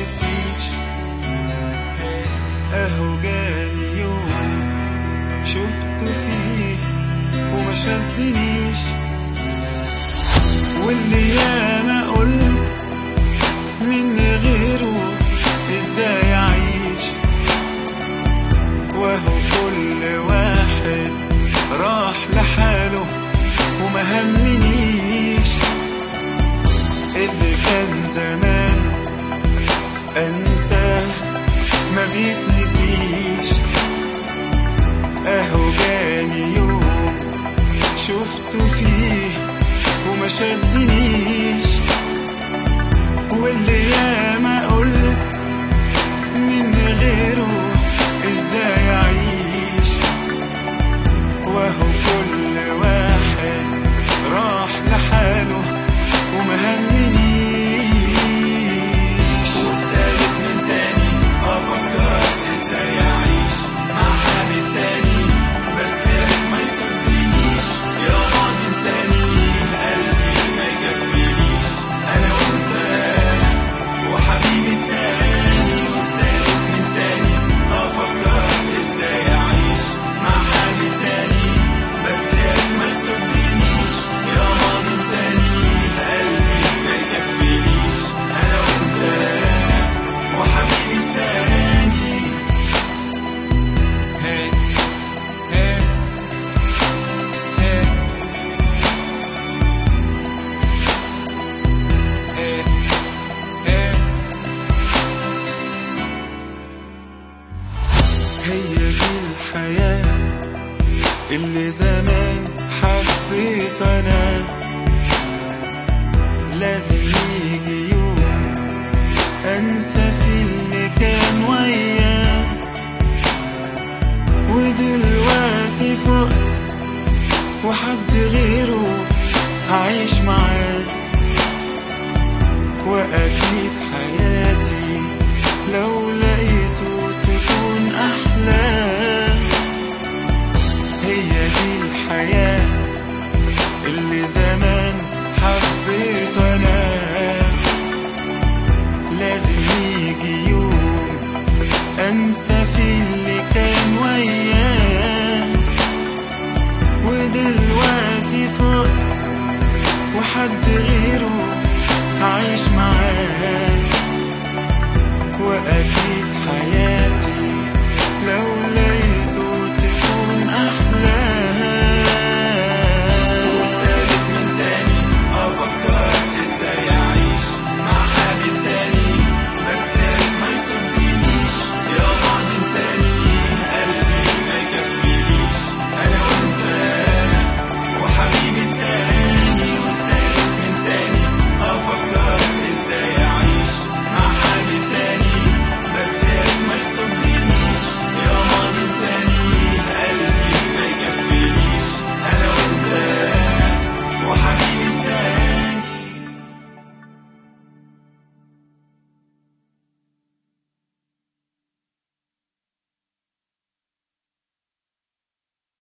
يتنسيش اهو جاني يوم شفته فيه وما شدنيش واللي ياما قلت من غيره ازاي اعيش وهو كل واحد راح لحاله وما همنيش اللي كان زمان انساه ما بيتنسيش اهو جاني يوم شفته فيه وما شدنيش واللي ياما قلت من غيره ازاي اعيش وهو كل واحد راح لحاله وما همنيش وابتدت من تاني افكر ازاي اعيش مع حال تاني بس ما يصدقنيش يا ماضي انساني قلبي ما يكفينيش انا وانت وحبيبي التاني وابتدت من تاني افكر ازاي اعيش مع حال تاني بس ما يصدقنيش يا ماضي انساني قلبي ما يكفينيش انا وانت وحبيبي التاني hey, hey, hey. Hey, hey. هي دي الحياة اللي زمان حبيت أنا لازم يجي يوم أنسى في اللي كان وياه ودلوقتي فقت وحد غيره هعيش معاه وأكيد حياتي لو لقيته تكون أحلى هي دي الحياة اللي زمان حبيت أنا لازم يجي يوم أنسى في اللي كان وياه ودلوقتي فوق وحد غيره هعيش معاه وأكيد